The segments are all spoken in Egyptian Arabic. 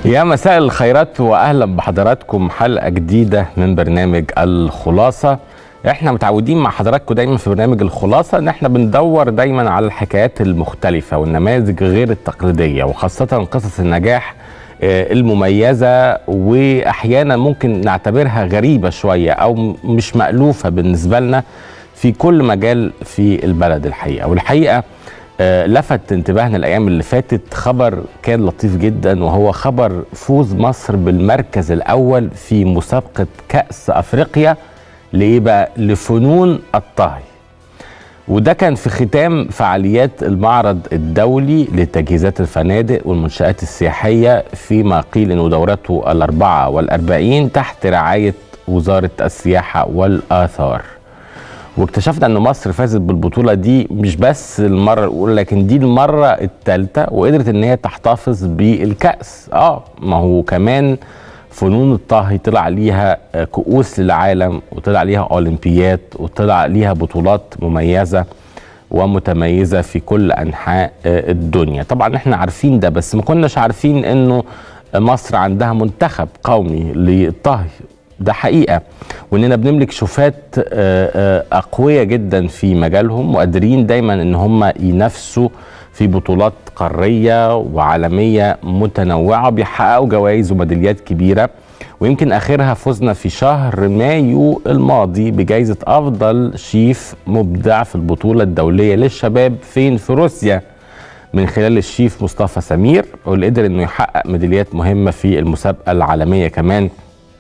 يا مساء الخيرات واهلا بحضراتكم حلقه جديده من برنامج الخلاصه احنا متعودين مع حضراتكم دايما في برنامج الخلاصه ان احنا بندور دايما على الحكايات المختلفه والنماذج غير التقليديه وخاصه قصص النجاح آه، المميزه واحيانا ممكن نعتبرها غريبه شويه او مش مالوفه بالنسبه لنا في كل مجال في البلد الحقيقه والحقيقه آه، لفت انتباهنا الايام اللي فاتت خبر كان لطيف جدا وهو خبر فوز مصر بالمركز الاول في مسابقه كاس افريقيا لايه بقى لفنون الطهي وده كان في ختام فعاليات المعرض الدولي لتجهيزات الفنادق والمنشآت السياحية فيما قيل أنه دورته الأربعة والأربعين تحت رعاية وزارة السياحة والآثار واكتشفنا ان مصر فازت بالبطوله دي مش بس المره الاولى لكن دي المره الثالثه وقدرت ان هي تحتفظ بالكاس اه ما هو كمان فنون الطهي طلع ليها آه، كؤوس للعالم وطلع ليها اولمبيات وطلع ليها بطولات مميزه ومتميزه في كل انحاء آه، الدنيا طبعا احنا عارفين ده بس ما كناش عارفين انه مصر عندها منتخب قومي للطهي ده حقيقه واننا بنملك شوفات آه، آه، اقوياء جدا في مجالهم وقادرين دايما ان هم ينافسوا في بطولات قاريه وعالميه متنوعه بيحققوا جوائز وميداليات كبيره ويمكن اخرها فزنا في شهر مايو الماضي بجائزه افضل شيف مبدع في البطوله الدوليه للشباب فين في روسيا من خلال الشيف مصطفى سمير واللي قدر انه يحقق ميداليات مهمه في المسابقه العالميه كمان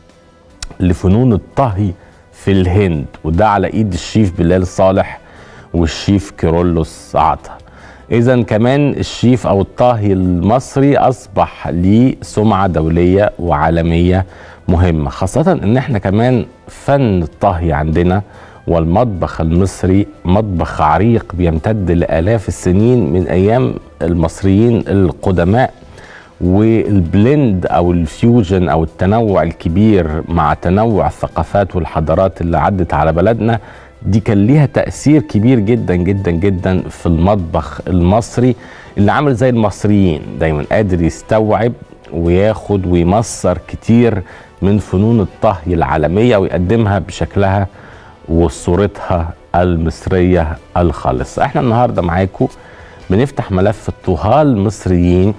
لفنون الطهي في الهند وده على ايد الشيف بلال صالح والشيف كيرولوس عطا اذا كمان الشيف او الطاهي المصري اصبح ليه سمعه دوليه وعالميه مهمه خاصه ان احنا كمان فن الطهي عندنا والمطبخ المصري مطبخ عريق بيمتد لالاف السنين من ايام المصريين القدماء والبلند او الفيوجن او التنوع الكبير مع تنوع الثقافات والحضارات اللي عدت على بلدنا دي كان ليها تأثير كبير جدا جدا جدا في المطبخ المصري اللي عامل زي المصريين دايما قادر يستوعب وياخد ويمصر كتير من فنون الطهي العالمية ويقدمها بشكلها وصورتها المصرية الخالصة احنا النهاردة معاكم بنفتح ملف الطهاة المصريين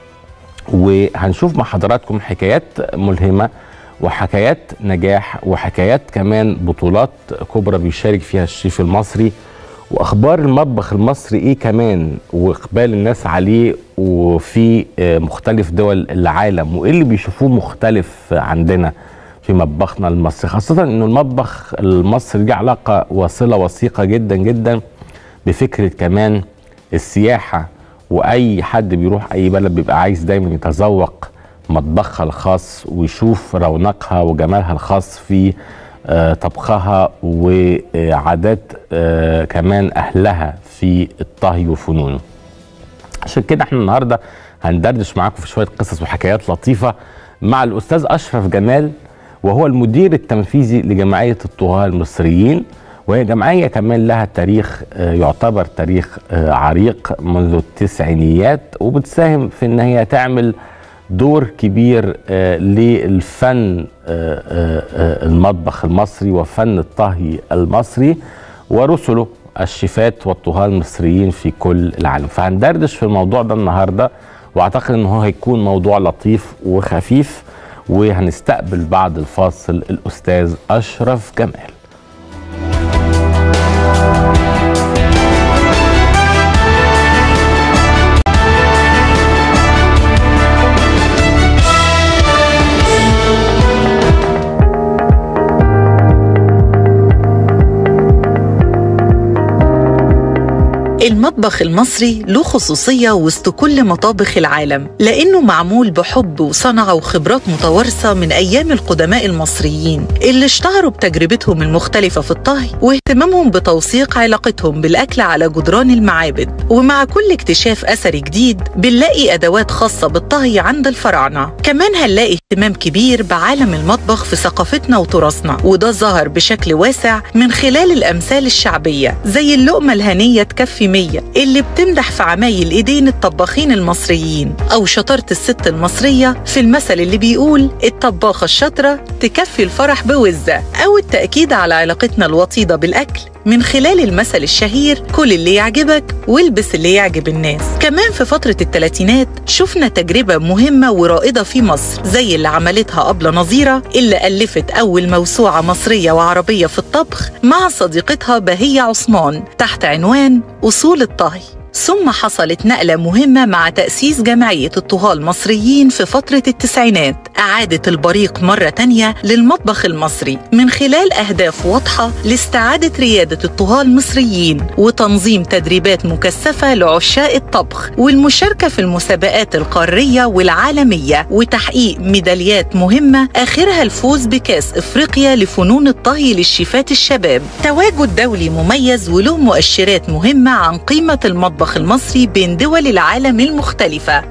وهنشوف مع حضراتكم حكايات ملهمة وحكايات نجاح وحكايات كمان بطولات كبرى بيشارك فيها الشيف المصري واخبار المطبخ المصري ايه كمان واقبال الناس عليه وفي آه، مختلف دول العالم وايه اللي بيشوفوه مختلف عندنا في مطبخنا المصري خاصة انه المطبخ المصري ليه علاقة وصلة وثيقة جدا جدا بفكرة كمان السياحة واي حد بيروح اي بلد بيبقى عايز دايما يتذوق مطبخها الخاص ويشوف رونقها وجمالها الخاص في آه، طبخها وعادات آه، كمان اهلها في الطهي وفنونه عشان كده احنا النهارده هندردش معاكم في شويه قصص وحكايات لطيفه مع الاستاذ اشرف جمال وهو المدير التنفيذي لجمعيه الطهاه المصريين وهي جمعيه كمان لها تاريخ آه، يعتبر تاريخ آه، عريق منذ التسعينيات وبتساهم في ان هي تعمل دور كبير آه، للفن آه، آه، آه، المطبخ المصري وفن الطهي المصري ورسله الشيفات والطهاة المصريين في كل العالم فهندردش في الموضوع ده النهارده واعتقد ان هو هيكون موضوع لطيف وخفيف وهنستقبل بعد الفاصل الاستاذ اشرف جمال المطبخ المصري له خصوصية وسط كل مطابخ العالم لأنه معمول بحب وصنعة وخبرات متوارثة من أيام القدماء المصريين اللي اشتهروا بتجربتهم المختلفة في الطهي واهتمامهم بتوثيق علاقتهم بالأكل على جدران المعابد ومع كل اكتشاف أثري جديد بنلاقي أدوات خاصة بالطهي عند الفراعنة كمان هنلاقي اهتمام كبير بعالم المطبخ في ثقافتنا وتراثنا وده ظهر بشكل واسع من خلال الأمثال الشعبية زي اللقمة الهنية تكفي مية المصرية اللي بتمدح في عمايل إيدين الطباخين المصريين أو شطارة الست المصرية في المثل اللي بيقول الطباخة الشاطرة تكفي الفرح بوزة أو التأكيد على علاقتنا الوطيدة بالأكل من خلال المثل الشهير كل اللي يعجبك والبس اللي يعجب الناس كمان في فترة الثلاثينات شفنا تجربة مهمة ورائدة في مصر زي اللي عملتها أبلة نظيرة اللي ألفت أول موسوعة مصرية وعربية في الطبخ مع صديقتها بهية عثمان تحت عنوان أصول الطهي ثم حصلت نقلة مهمة مع تأسيس جمعية الطهاة المصريين في فترة التسعينات أعادت البريق مرة تانية للمطبخ المصري من خلال أهداف واضحة لاستعادة ريادة الطهاة المصريين وتنظيم تدريبات مكثفة لعشاق الطبخ والمشاركة في المسابقات القارية والعالمية وتحقيق ميداليات مهمة آخرها الفوز بكاس إفريقيا لفنون الطهي للشيفات الشباب تواجد دولي مميز وله مؤشرات مهمة عن قيمة المطبخ المطبخ المصري بين دول العالم المختلفة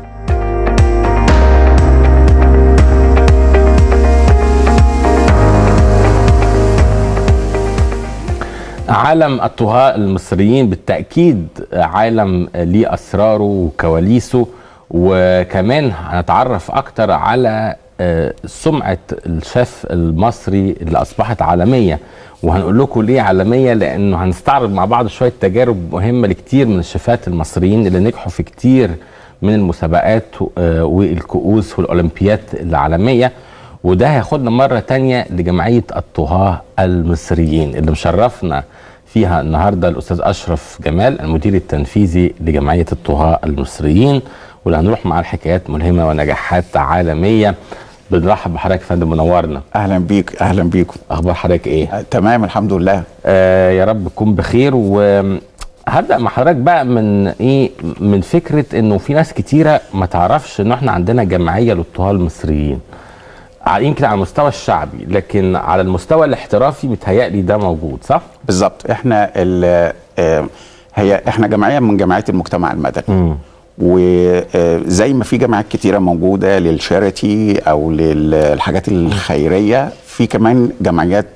عالم الطهاء المصريين بالتأكيد عالم ليه أسراره وكواليسه وكمان هنتعرف أكتر على سمعة الشيف المصري اللي أصبحت عالمية وهنقول لكم ليه عالمية لأنه هنستعرض مع بعض شوية تجارب مهمة لكتير من الشيفات المصريين اللي نجحوا في كتير من المسابقات والكؤوس والأولمبيات العالمية وده هياخدنا مرة تانية لجمعية الطهاة المصريين اللي مشرفنا فيها النهارده الأستاذ أشرف جمال المدير التنفيذي لجمعية الطهاة المصريين واللي هنروح معاه الحكايات ملهمة ونجاحات عالمية بنرحب بحضرتك يا فندم منورنا اهلا بيك اهلا بيكم اخبار حضرتك ايه آه تمام الحمد لله آه يا رب تكون بخير وهبدا مع حضرتك بقى من ايه من فكره انه في ناس كتيره ما تعرفش ان احنا عندنا جمعيه للطهاه المصريين يمكن على المستوى الشعبي لكن على المستوى الاحترافي متهيألي ده موجود صح؟ بالظبط احنا ال هي احنا جمعيه من جمعيات المجتمع المدني م. وزي ما في جامعات كتيره موجوده للشاريتي او للحاجات الخيريه في كمان جمعيات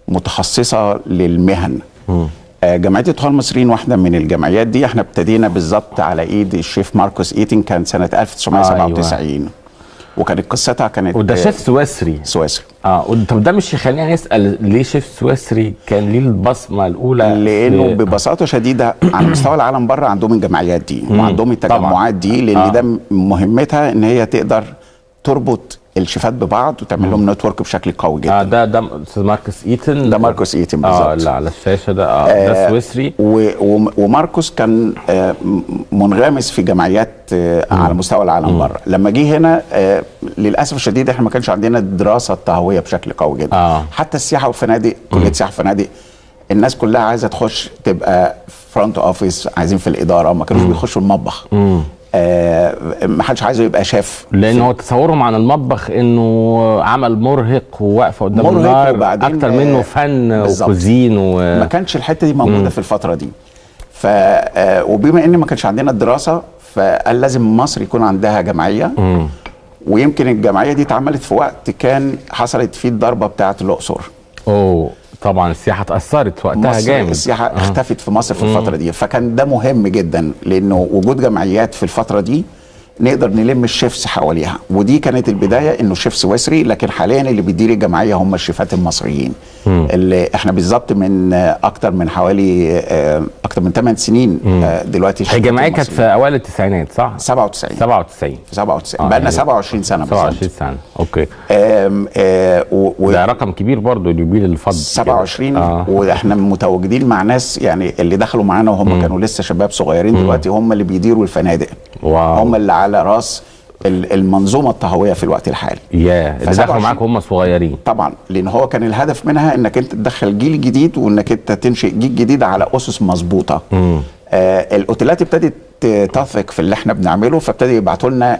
متخصصه للمهن م. جمعيه الطهاه المصريين واحده من الجمعيات دي احنا ابتدينا بالظبط على ايد الشيف ماركوس ايتن كان سنه 1997 أيوة. وكانت قصتها كانت وده شيف سويسري سويسري اه طب ده مش يخلينا نسال ليه شيف سويسري كان ليه البصمه الاولى لانه في... ببساطه شديده على مستوى العالم بره عندهم الجمعيات دي وعندهم التجمعات دي لان آه. ده مهمتها ان هي تقدر تربط الشيفات ببعض وتعمل لهم نتورك بشكل قوي جدا اه ده ده استاذ ماركوس ايتن ده ماركوس ايتن بالظبط اه لا على الشاشه ده اه, آه ده سويسري وماركوس كان آه منغمس في جمعيات آه على مستوى العالم بره لما جه هنا آه للاسف الشديد احنا ما كانش عندنا دراسه طهويه بشكل قوي جدا آه. حتى السياحه والفنادق كليه سياحه وفنادق الناس كلها عايزه تخش تبقى فرونت اوفيس عايزين في الاداره ما كانوش بيخشوا المطبخ مم. آه ما حدش عايزه يبقى شاف لان هو تصورهم عن المطبخ انه عمل مرهق وواقفه قدام النار اكتر منه فن وكوزين و... ما كانش الحته دي موجوده مم. في الفتره دي ف آه وبما ان ما كانش عندنا الدراسه فقال لازم مصر يكون عندها جمعيه مم. ويمكن الجمعيه دي اتعملت في وقت كان حصلت فيه الضربه بتاعه الاقصر اوه طبعا السياحه اتاثرت وقتها جامد السياحه آه. اختفت في مصر في الفتره دي فكان ده مهم جدا لانه وجود جمعيات في الفتره دي نقدر نلم الشيفس حواليها ودي كانت البدايه انه الشيف سويسري لكن حاليا اللي بيدير الجمعيه هم الشيفات المصريين مم. اللي احنا بالظبط من اكتر من حوالي اكتر من 8 سنين مم. دلوقتي الجمعيه كانت في اوائل التسعينات صح 97 97 في 97 آه بقى لنا 27 سنه 27 سنه اوكي آم آه و... و... ده رقم كبير برضه اليوبيل الفضل 27 آه. واحنا متواجدين مع ناس يعني اللي دخلوا معانا وهم مم. كانوا لسه شباب صغيرين دلوقتي هم اللي بيديروا الفنادق واو. هم اللي على راس المنظومه الطهويه في الوقت الحالي ياه اللي دخلوا معاك هم صغيرين طبعا لان هو كان الهدف منها انك انت تدخل جيل جديد وانك انت تنشئ جيل جديد على اسس مظبوطه آه الاوتيلات ابتدت تثق في اللي احنا بنعمله فابتدوا يبعتوا لنا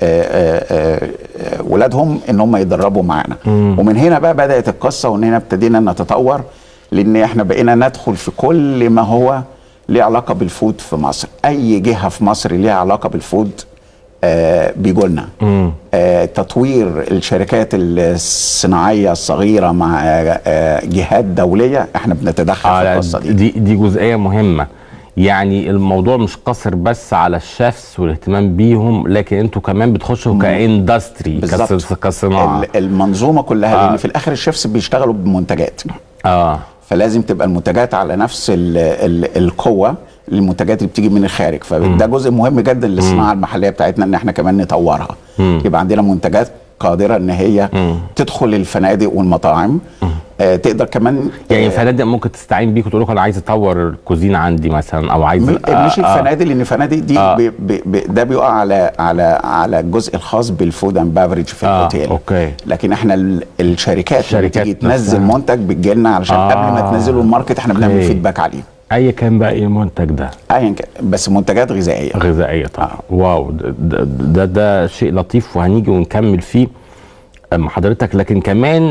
ولادهم ان هم يتدربوا معانا ومن هنا بقى بدات القصه ومن هنا ابتدينا نتطور لان احنا بقينا ندخل في كل ما هو ليه علاقه بالفود في مصر اي جهه في مصر ليها علاقه بالفود آه بيجوا لنا آه تطوير الشركات الصناعيه الصغيره مع آه جهات دوليه احنا بنتدخل آه في القصه دي دي دي جزئيه مهمه يعني الموضوع مش قاصر بس على الشيفs والاهتمام بيهم لكن انتوا كمان بتخشوا كاندستري بالظبط كص- كصناعه ال- المنظومه كلها آه. لان في الاخر الشيفs بيشتغلوا بمنتجات اه فلازم تبقى المنتجات على نفس ال ال القوه للمنتجات اللي بتيجي من الخارج فده جزء مهم جدا للصناعه المحليه بتاعتنا ان احنا كمان نطورها يبقى عندنا منتجات قادره ان هي تدخل الفنادق والمطاعم آه تقدر كمان يعني آه، الفنادق ممكن تستعين بيك وتقول لك انا عايز اطور الكوزينه عندي مثلا او عايز م- مش آه، آه. الفنادق لان الفنادق دي آه. بي بي بي ده بيقع على على على الجزء الخاص بالفود اند بافريج في آه، الاوتيل أوكي. لكن احنا ال- الشركات اللي الشركات تيجي تنزل نفسها. منتج بتجي لنا علشان آه. قبل ما تنزله الماركت احنا بنعمل أوكي. فيدباك عليه اي كان بقى ايه المنتج ده ايا كان بس منتجات غذائيه غذائيه طبعا واو ده ده, ده ده شيء لطيف وهنيجي ونكمل فيه مع حضرتك لكن كمان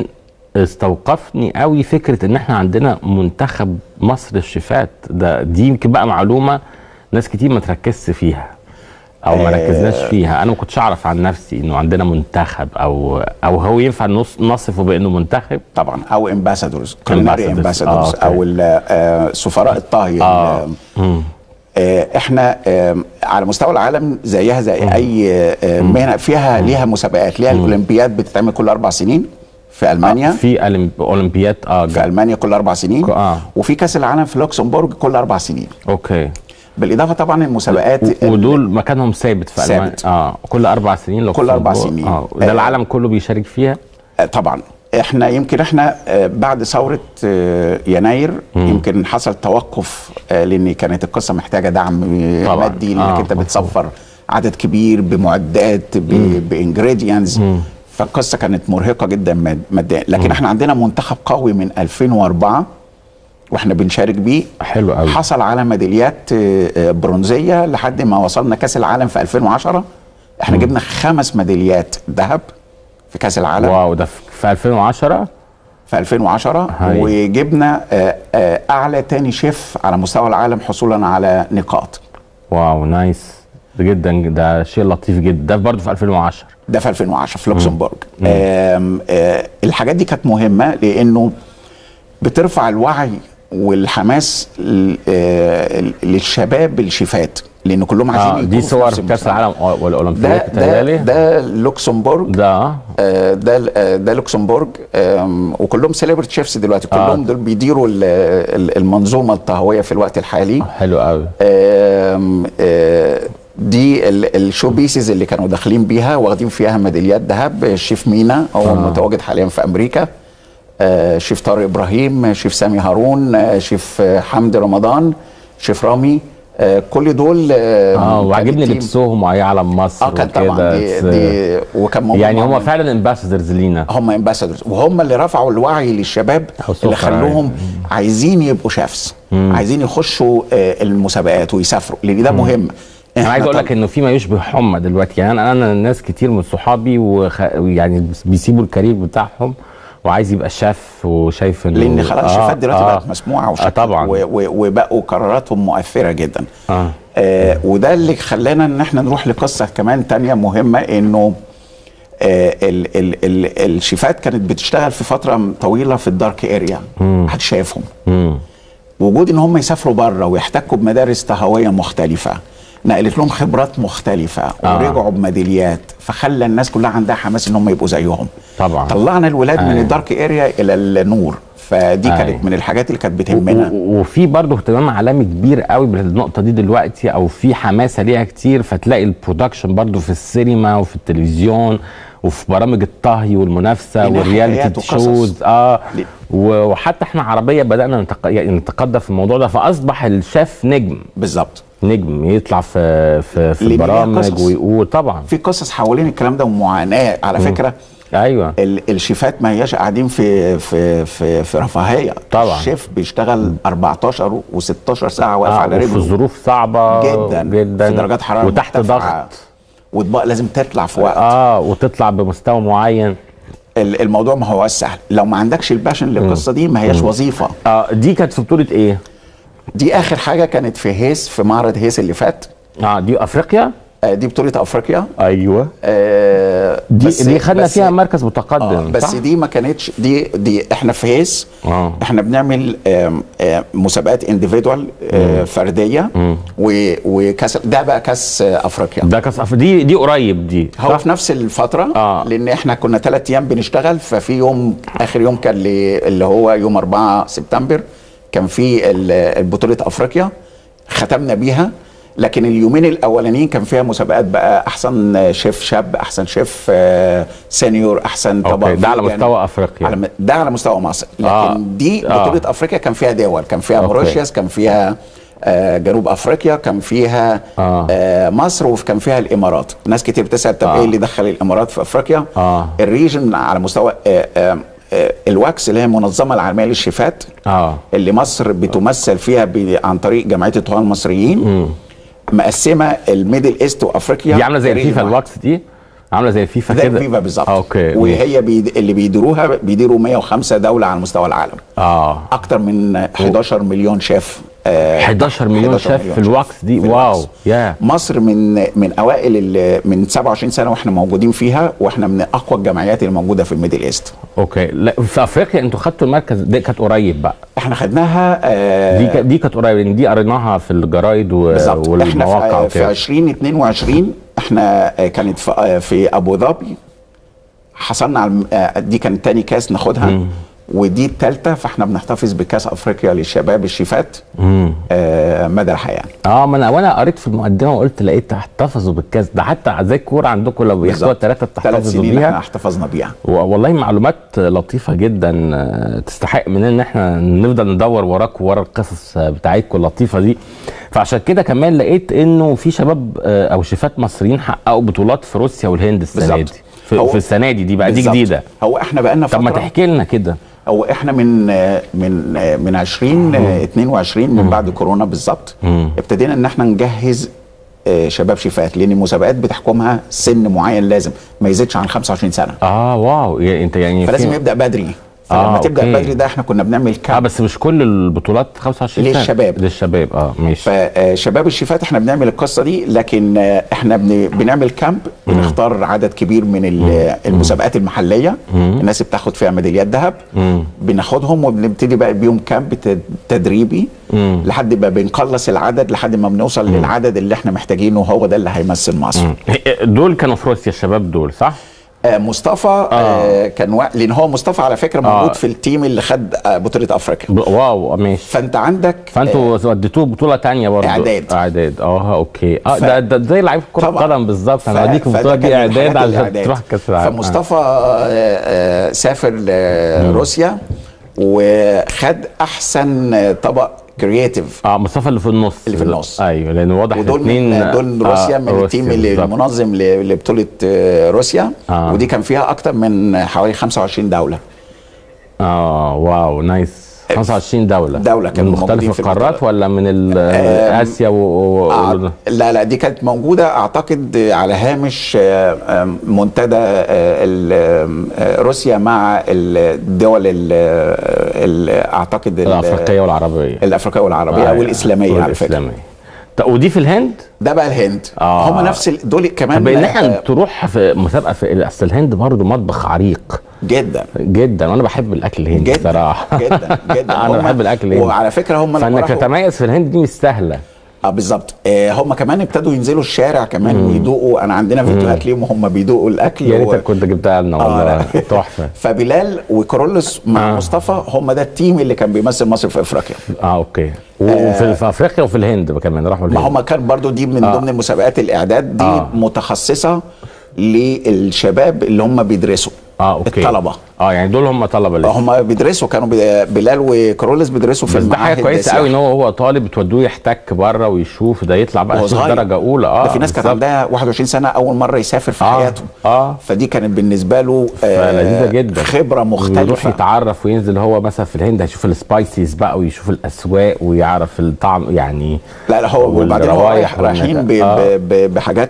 استوقفني قوي فكره ان احنا عندنا منتخب مصر الشيفات ده دي يمكن بقى معلومه ناس كتير ما تركزش فيها او ما آه. ركزناش فيها انا ما كنتش اعرف عن نفسي انه عندنا منتخب او او هو ينفع نص نصفه بانه منتخب طبعا او امباسادورز كوليناري Ambassadors. امباسادورز آه، او ال- آه، سفراء الطهي آه. ال- آه، احنا آه، على مستوى العالم زيها زي اي آه، مهنه فيها ليها مسابقات ليها الاولمبياد بتتعمل كل اربع سنين في المانيا في أولمب- اولمبياد اه في جا- المانيا كل اربع سنين آه. وفي كاس العالم في لوكسمبورج كل اربع سنين اوكي بالاضافه طبعا المسابقات و- ال- ودول مكانهم ثابت في ألمانيا ثابت. اه كل اربع سنين لو كل أربع فوتبول. سنين. اه ده آه. العالم كله بيشارك فيها آه، طبعا احنا يمكن احنا آه، بعد ثوره آه، يناير يمكن حصل توقف آه، لان كانت القصه محتاجه دعم آه، طبعاً. مادي لانك آه، انت مفهوم. بتصفر عدد كبير بمعدات بانجريدينتس فالقصه كانت مرهقه جدا ماد- ماديا لكن احنا عندنا منتخب قوي من 2004 واحنا بنشارك بيه حلو قوي حصل على ميداليات آه، آه، برونزيه لحد ما وصلنا كاس العالم في 2010 احنا جبنا خمس ميداليات ذهب في كاس العالم واو ده في في 2010 في 2010 هاي. وجبنا آه، آه، اعلى تاني شيف على مستوى العالم حصولا على نقاط واو نايس ده جدا ده شيء لطيف جدا ده برضه في 2010 ده في 2010 في لوكسمبورج آم، آه، الحاجات دي كانت مهمه لانه بترفع الوعي والحماس ل- آه، للشباب الشيفات لان كلهم عايزين اه يكونوا دي في صور نفس في كاس المستوى. العالم والاولمبياد ده ده بتهيألي ده لوكسمبورج ده آه، ده آه، ده لوكسمبورج آم، وكلهم سيلبرتي شيفs دلوقتي كلهم دول بيديروا ال- ال- المنظومه الطهويه في الوقت الحالي حلو قوي آم، آه، دي ال- الشو بيسز اللي كانوا داخلين بيها واخدين فيها ميداليات ذهب الشيف مينا هو متواجد حاليا في امريكا آه، شيف طارق ابراهيم شيف سامي هارون آه، شيف آه، حمدي رمضان شيف رامي آه، كل دول اه كان وعجبني التيم- لبسهم وعلى علم مصر اه كان طبعا وكده. دي, It's- دي وكان موجود يعني هم معاهم- فعلا امباسادرز لينا هم امباسادورز وهم اللي رفعوا الوعي للشباب أو اللي سفراء خلوهم عايزين يبقوا شيفs عايزين يخشوا آه، المسابقات ويسافروا لان ده مهم انا عايز إحنا اقول لك طب- انه في ما يشبه حمى دلوقتي يعني انا انا ناس كتير من صحابي وخ... يعني بيسيبوا الكارير بتاعهم وعايز يبقى شاف وشايف انه لان خلاص الشيفات دلوقتي آه. بقت مسموعه آه وشكل طبعا و- و- وبقوا قراراتهم مؤثره جدا آه. آه وده اللي خلانا ان احنا نروح لقصه كمان تانية مهمه انه آه ال ال ال الشيفات كانت بتشتغل في فتره طويله في الدارك اريا محدش شايفهم مم. وجود ان هم يسافروا بره ويحتكوا بمدارس طهويه مختلفه نقلت لهم خبرات مختلفه آه. ورجعوا بميداليات فخلى الناس كلها عندها حماس ان هم يبقوا زيهم طبعا طلعنا الولاد من أيوة. الدارك اريا الى النور فدي أيوة. كانت من الحاجات اللي كانت بتهمنا و- وفي برضه اهتمام عالمي كبير قوي بالنقطه دي دلوقتي او في حماسه ليها كتير فتلاقي البرودكشن برضه في السينما وفي التلفزيون وفي برامج الطهي والمنافسه لينا والرياليتي حكايات وقصص. شوز اه ليه؟ و- وحتى احنا عربيه بدانا نتق... يعني نتقدم في الموضوع ده فاصبح الشيف نجم بالظبط نجم يطلع في في, في ليه؟ ليه البرامج قصص. ويقول طبعا في قصص حوالين الكلام ده ومعاناه على فكره ايوه ال- الشيفات ما هياش قاعدين في في في, في رفاهيه طبعا. الشيف بيشتغل 14 و16 ساعه واقف آه على وفي رجله ظروف صعبه جدا جدا في درجات حراره وتحت مرتفعة. ضغط واطباق لازم تطلع في وقت اه وتطلع بمستوى معين ال- الموضوع ما هو سهل لو ما عندكش الباشن للقصه دي ما هياش وظيفه اه دي كانت في بطوله ايه؟ دي اخر حاجه كانت في هيس في معرض هيس اللي فات اه دي افريقيا آه، دي بطوله افريقيا ايوه آه، دي بس- دي خدنا بس- فيها مركز آه متقدم بس صح؟ دي ما كانتش دي دي احنا في هيس آه. احنا بنعمل آم، آم، مسابقات انديفيدوال فرديه و- وكاس ده بقى كاس آه، افريقيا ده كاس أف- دي دي قريب دي هو صح؟ في نفس الفترة آه. لأن احنا كنا ثلاث أيام بنشتغل ففي يوم آخر يوم كان ل- اللي هو يوم 4 سبتمبر كان في ال- بطولة أفريقيا ختمنا بيها لكن اليومين الأولانيين كان فيها مسابقات بقى أحسن شيف شاب أحسن شيف آه، سينيور أحسن طبق أوكي، ده على فيجن. مستوى أفريقيا. على م- ده على مستوى مصر لكن آه. دي آه. بطولة أفريقيا كان فيها دول كان فيها أوكي. موريشياس كان فيها آه، جنوب افريقيا كان فيها آه. آه، مصر وكان فيها الامارات ناس كتير بتسال طب آه. ايه اللي دخل الامارات في افريقيا آه. الريجن على مستوى آه، آه، آه، الواكس اللي هي المنظمه العالميه للشيفات اه اللي مصر بتمثل فيها ب- عن طريق جمعيه الطهاه المصريين مقسمه الميدل ايست وافريقيا دي عامله زي ريجن الفيفا واحد. الواكس دي عامله زي الفيفا زي كده الفيفا بالظبط آه، اوكي وهي بيد... اللي بيديروها بيديروا 105 دوله على مستوى العالم اه اكتر من 11 مليون شيف آه، 11 مليون 11 شيف في الواكس دي في واو الواكس. يا مصر من من اوائل ال- من 27 سنه واحنا موجودين فيها واحنا من اقوى الجمعيات اللي موجوده في الميدل ايست اوكي لا في افريقيا انتوا خدتوا المركز دي كانت قريب بقى احنا خدناها آه دي كانت دي كانت قريب لان دي قريناها في الجرايد و- بالظبط احنا والمواقع في, في وكده 2022 احنا آه، كانت في, آه، في ابو ظبي حصلنا على الم- آه، دي كانت تاني كاس ناخدها ودي الثالثه فاحنا بنحتفظ بكاس افريقيا للشباب الشيفات آه مدى الحياه اه ما انا وانا قريت في المقدمه وقلت لقيت احتفظوا بالكاس ده حتى زي الكوره عندكم لو بياخدوها بالظبط. الثلاثه ثلاث بتحتفظوا سنين احنا بيها احتفظنا بيها و- والله معلومات لطيفه جدا آه، تستحق مننا ان احنا نفضل ندور وراكم ورا القصص آه، بتاعتكم اللطيفه دي فعشان كده كمان لقيت انه في شباب آه، او شيفات مصريين حققوا بطولات في روسيا والهند السنه بالظبط. دي في, هو- في السنه دي دي بقى دي بالظبط. جديده هو احنا بقالنا طب ما فترة- تحكي لنا كده هو احنا من من من 20 22 من بعد كورونا بالظبط ابتدينا ان احنا نجهز آه، شباب شيفات لان المسابقات بتحكمها سن معين لازم ما يزيدش عن 25 سنه اه واو يا- انت يعني فلازم في- يبدا بدري فلما آه، تبدا أوكي. بدري ده احنا كنا بنعمل اه كامب بس مش كل البطولات 25 سنه للشباب. للشباب اه ماشي فشباب الشيفات احنا بنعمل القصه دي لكن آه، احنا بن- بنعمل كامب بنختار عدد كبير من ال- المسابقات المحليه الناس بتاخد فيها ميداليات ذهب بناخدهم وبنبتدي بقى بيهم كامب تد- تدريبي لحد ما بنقلص العدد لحد ما بنوصل للعدد اللي احنا محتاجينه هو ده اللي هيمثل مصر دول كانوا في روسيا الشباب دول صح؟ آه مصطفى آه كان و... لان هو مصطفى على فكره موجود آه. في التيم اللي خد آه بطوله افريقيا ب- واو ماشي فانت عندك فانتوا وديتوه بطوله تانية برضه إعداد. اعداد اه اوكي اه ف- ده ده زي لعيب كره طبعا. قدم بالظبط ف- انا هديك فده البطوله دي كان من اعداد الحاجات عشان الإعداد. تروح كاس العالم فمصطفى آه، آه، سافر لروسيا وخد احسن طبق كرييتيف اه مصطفى اللي في النص اللي في النص. ايوه لان واضح ودول الاثنين من دول روسيا من التيم اللي بالظبط. المنظم ل- لبطوله آه، روسيا آه. ودي كان فيها اكتر من حوالي 25 دوله اه واو نايس 25 دوله دولة كانوا من مختلف موجودين في القارات البطولة. ولا من ال- آم، اسيا و... و... أع- لا لا دي كانت موجودة أعتقد على هامش آه، آم، منتدى آه، ال- آم، آه، روسيا مع الدول ال- ال- أعتقد ال- الافريقيه والعربيه الأفريقية والعربية آه، والإسلامية على فكرة والإسلامية. طب ودي في الهند؟ ده بقى الهند آه. هم نفس ال- دول كمان طب ان آه، احنا تروح في مسابقه في اصل الهند برضه مطبخ عريق جدا جدا وانا بحب الاكل الهندي جدا صراحه جدا جدا انا هم- بحب الاكل الهندي وعلى فكرة هم لما فانك راحوا- تتميز في الهند دي مش سهله اه بالظبط آه هم كمان ابتدوا ينزلوا الشارع كمان ويدوقوا انا عندنا فيديوهات ليهم وهم بيدوقوا الاكل يا و- ريتك كنت جبتها لنا آه، والله لا. تحفه فبلال وكرولوس مع آه. مصطفى هم ده التيم اللي كان بيمثل مصر في افريقيا اه اوكي وفي في افريقيا وفي الهند كمان راحوا ما الهند هم كان برضو دي من آه. ضمن المسابقات الاعداد دي آه. متخصصه للشباب اللي هم بيدرسوا اه اوكي الطلبه اه يعني دول هم طلبه لسه هم بيدرسوا كانوا بي- بلال وكرولوس بيدرسوا في بس ده حاجه المعاهد كويسه السياحة. قوي ان هو هو طالب بتودوه يحتك بره ويشوف ده يطلع بقى وهو يشوف صغير. درجه اولى اه ده في ناس كانت بالظبط. عندها 21 سنه اول مره يسافر في آه. حياته اه فدي كانت بالنسبه له فلذيذه جدا خبره ويروح مختلفه يتعرف وينزل هو مثلا في الهند هيشوف السبايسيز بقى ويشوف الاسواق ويعرف الطعم يعني لا لا هو وبعدين هو والروايح رايح رايحين ب- آه. ب- ب- بحاجات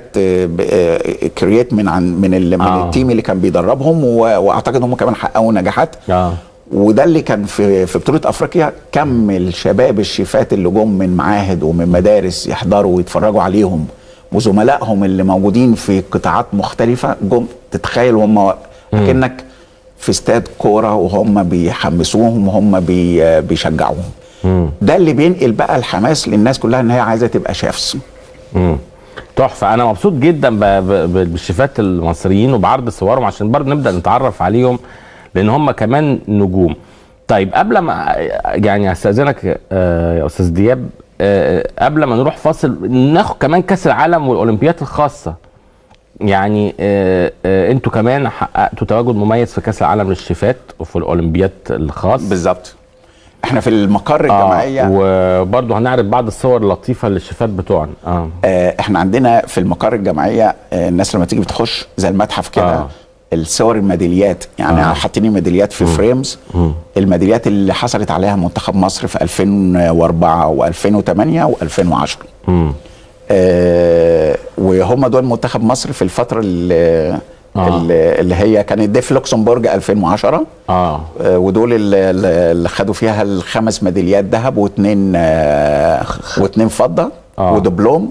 كرييت من عن من ال- من آه. التيم اللي كان بيدربهم و- واعتقد هم كمان حققوا نجاحات اه وده اللي كان في في بطوله افريقيا كم الشباب الشيفات اللي جم من معاهد ومن مدارس يحضروا ويتفرجوا عليهم وزملائهم اللي موجودين في قطاعات مختلفه جم تتخيل هم اكنك في استاد كوره وهم بيحمسوهم وهم بي بيشجعوهم ده اللي بينقل بقى الحماس للناس كلها ان هي عايزه تبقى شافس مم. تحفه انا مبسوط جدا ب- ب- ب- بالشيفات المصريين وبعرض صورهم عشان برضه نبدا نتعرف عليهم لان هم كمان نجوم طيب قبل ما يعني استاذنك آه، يا استاذ دياب آه، قبل ما نروح فاصل ناخد كمان كاس العالم والاولمبيات الخاصه يعني آه، آه، انتوا كمان حققتوا تواجد مميز في كاس العالم للشيفات وفي الاولمبيات الخاص بالظبط احنا في المقر الجمعيه آه وبرضه هنعرض بعض الصور اللطيفه للشيفات بتوعنا اه آه، احنا عندنا في المقر الجمعيه آه، الناس لما تيجي بتخش زي المتحف كده آه. آه. الصور الميداليات يعني آه. آه. حاطين الميداليات في فريمز الميداليات اللي حصلت عليها منتخب مصر في 2004 و2008 و2010 مم. آه وهم دول منتخب مصر في الفتره اللي, آه. آه. اللي هي كانت دي في لوكسمبورج 2010 اه آه، ودول اللي, اللي خدوا فيها الخمس ميداليات ذهب واثنين آه واثنين فضه آه. ودبلوم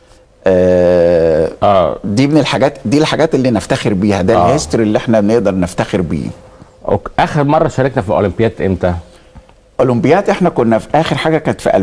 آه اه دي من الحاجات دي الحاجات اللي نفتخر بيها ده آه. آه. الهيستوري اللي احنا بنقدر نفتخر بيه أوك. اخر مره شاركنا في الاولمبياد امتى اولمبياد احنا كنا في اخر حاجه كانت في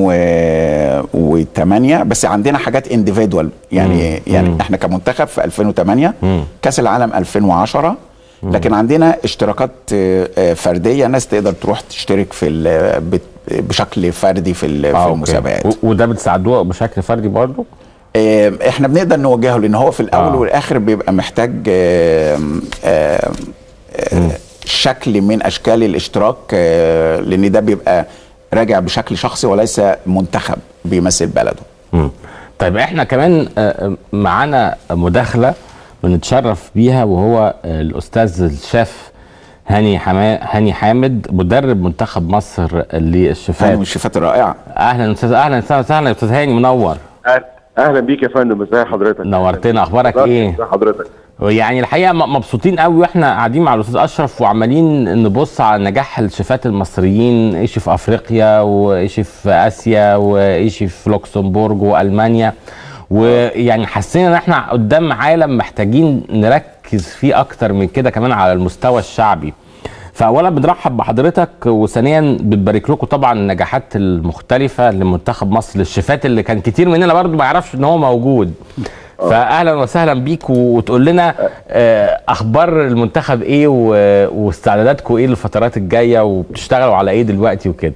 2008 بس عندنا حاجات انديفيدوال يعني مم. يعني مم. احنا كمنتخب في 2008 مم. كاس العالم 2010 لكن عندنا اشتراكات آه، آه، فرديه ناس تقدر تروح تشترك في ال- بت- بشكل فردي في ال- في أوكي. المسابقات و- وده بتساعدوه بشكل فردي برضه آه، احنا بنقدر نوجهه لان هو في الاول آه. آه. والاخر بيبقى محتاج آه، آه، آه، شكل من اشكال الاشتراك آه، لان ده بيبقى راجع بشكل شخصي وليس منتخب بيمثل بلده مم. طيب احنا كمان آه، معانا مداخله بنتشرف بيها وهو آه، الاستاذ الشيف هاني حما... هاني حامد مدرب منتخب مصر هذه للشيفات من الشيفات الرائعه اهلا استاذ اهلا وسهلا وسهلا يا استاذ هاني منور أهلا- اهلا بيك يا فندم ازي حضرتك نورتنا اخبارك ايه ازي حضرتك يعني الحقيقه م- مبسوطين قوي واحنا قاعدين مع الاستاذ اشرف وعمالين نبص على نجاح الشيفات المصريين ايش في افريقيا وايش في اسيا وايش في لوكسمبورج والمانيا ويعني حسينا ان احنا قدام عالم محتاجين نركز فيه اكتر من كده كمان على المستوى الشعبي فاولا بنرحب بحضرتك وثانيا بنبارك لكم طبعا النجاحات المختلفه لمنتخب مصر للشيفات اللي كان كتير مننا برضو ما يعرفش ان هو موجود فاهلا وسهلا بيك وتقول لنا آه، اخبار المنتخب ايه و- واستعداداتكم ايه للفترات الجايه وبتشتغلوا على ايه دلوقتي وكده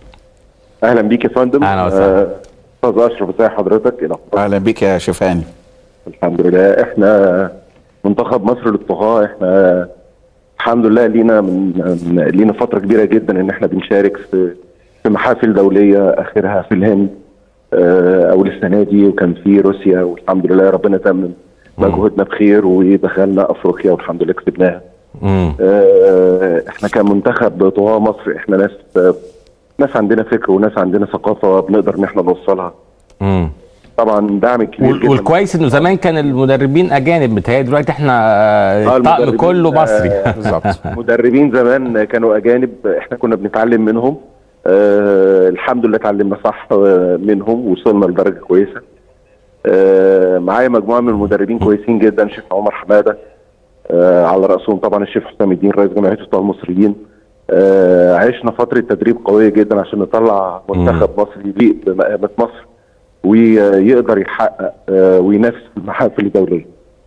اهلا بيك يا فندم أهلا وسهلا. آه، استاذ اشرف ازي حضرتك ايه الاخبار اهلا بيك يا شيفاني الحمد لله احنا منتخب مصر للطغاة احنا الحمد لله لينا من من- لينا فتره كبيره جدا ان احنا بنشارك في في محافل دوليه اخرها في الهند آه، اول السنه دي وكان في روسيا والحمد لله ربنا تمم مجهودنا بخير ودخلنا افريقيا والحمد لله كسبناها امم آه، احنا كمنتخب طغاة مصر احنا ناس آه، ناس عندنا فكر وناس عندنا ثقافه بنقدر ان احنا نوصلها امم طبعا دعم كبير وال- جدا والكويس انه زمان كان المدربين اجانب متهيألي دلوقتي احنا آه، آه، الطقم المدربين، كله مصري آه، بالظبط مدربين زمان كانوا اجانب احنا كنا بنتعلم منهم آه الحمد لله اتعلمنا صح آه، منهم وصلنا لدرجه كويسه آه معايا مجموعه من المدربين كويسين جدا شيخ عمر حماده آه على راسهم طبعا الشيخ حسام الدين رئيس جمعيه الطلاب المصريين آه عشنا فتره تدريب قويه جدا عشان نطلع منتخب مصري يليق بمقامات مصر ويقدر يحقق آه وينافس في المحافل الدوليه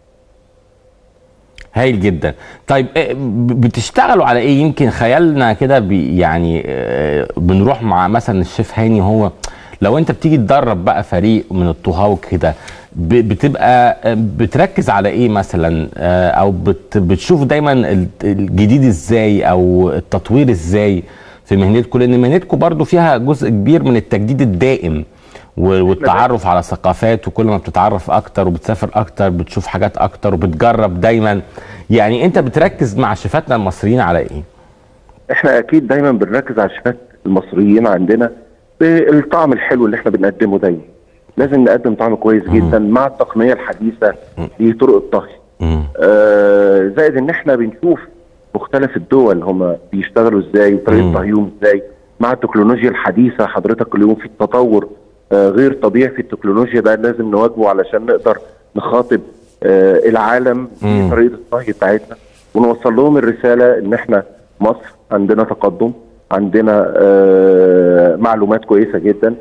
هايل جدا طيب آه، ب- بتشتغلوا على ايه يمكن خيالنا كده بي- يعني آه، بنروح مع مثلا الشيف هاني هو لو انت بتيجي تدرب بقى فريق من الطهاة وكده ب- بتبقى آه، بتركز على ايه مثلا آه، او بت بتشوف دايما ال- الجديد ازاي او التطوير ازاي في مهنتكم لان مهنتكم برضو فيها جزء كبير من التجديد الدائم و- والتعرف على ثقافات وكل ما بتتعرف اكتر وبتسافر اكتر بتشوف حاجات اكتر وبتجرب دايما يعني انت بتركز مع شيفاتنا المصريين على ايه احنا اكيد دايما بنركز على الشيفات المصريين عندنا بالطعم الحلو اللي احنا بنقدمه دايما لازم نقدم طعم كويس جدا مع التقنيه الحديثه لطرق الطهي مم. آه زائد ان احنا بنشوف مختلف الدول هم بيشتغلوا ازاي مم. وطريقه طهيهم ازاي مع التكنولوجيا الحديثه حضرتك اليوم في التطور آه، غير طبيعي في التكنولوجيا ده لازم نواجهه علشان نقدر نخاطب آه، العالم مم. بطريقه الطهي بتاعتنا ونوصل لهم الرساله ان احنا مصر عندنا تقدم عندنا آه، معلومات كويسه جدا